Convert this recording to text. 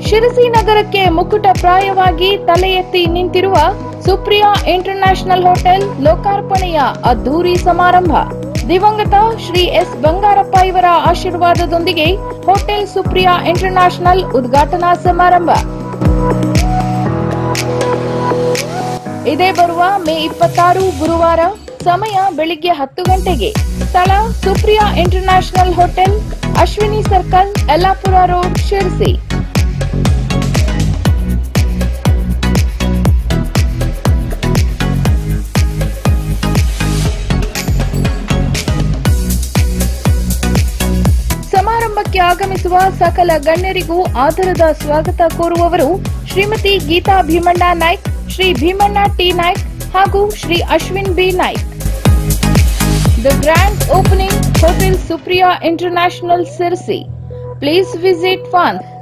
ಶಿರಸಿ ನಗರಕ್ಕೆ ಮುಕುಟಪ್ರಾಯವಾಗಿ ತಲೆ ಎತ್ತಿ ನಿಂತಿರುವ ಸುಪ್ರಿಯಾ ಇಂಟರ್ನ್ಯಾಷನಲ್ ಹೋಟೆಲ್ ಲೋಕಾರ್ಪಣೆಯ ಅದ್ದೂರಿ ಸಮಾರಂಭ ದಿವಂಗತ ಶ್ರೀ ಎಸ್ ಬಂಗಾರಪ್ಪ ಇವರ ಆಶೀರ್ವಾದದೊಂದಿಗೆ ಹೋಟೆಲ್ ಸುಪ್ರಿಯಾ ಇಂಟರ್ನ್ಯಾಷನಲ್ ಉದ್ಘಾಟನಾ ಸಮಾರಂಭ ಇದೇ ಬರುವ ಮೇ ಇಪ್ಪತ್ತಾರು ಗುರುವಾರ ಸಮಯ ಬೆಳಿಗ್ಗೆ ಹತ್ತು ಗಂಟೆಗೆ ಸ್ಥಳ Supriya international hotel Ashwini circle Yellapur road Sirsi ಸಮಾರಂಭಕ್ಕೆ ಆಗಮಿಸುವ ಸಕಲ ಗಣ್ಯರಿಗೂ ಆದರದ ಸ್ವಾಗತ ಕೋರುವವರು ಶ್ರೀಮತಿ ಗೀತಾ ಭೀಮಣ್ಣ ನಾಯ್ಕ್ ಶ್ರೀ ಭೀಮಣ್ಣ ಟಿ ನಾಯ್ಕ್ ಹಾಗೂ Shri Ashwin B Naik the grand opening hotel Supriya international Sirsi please visit one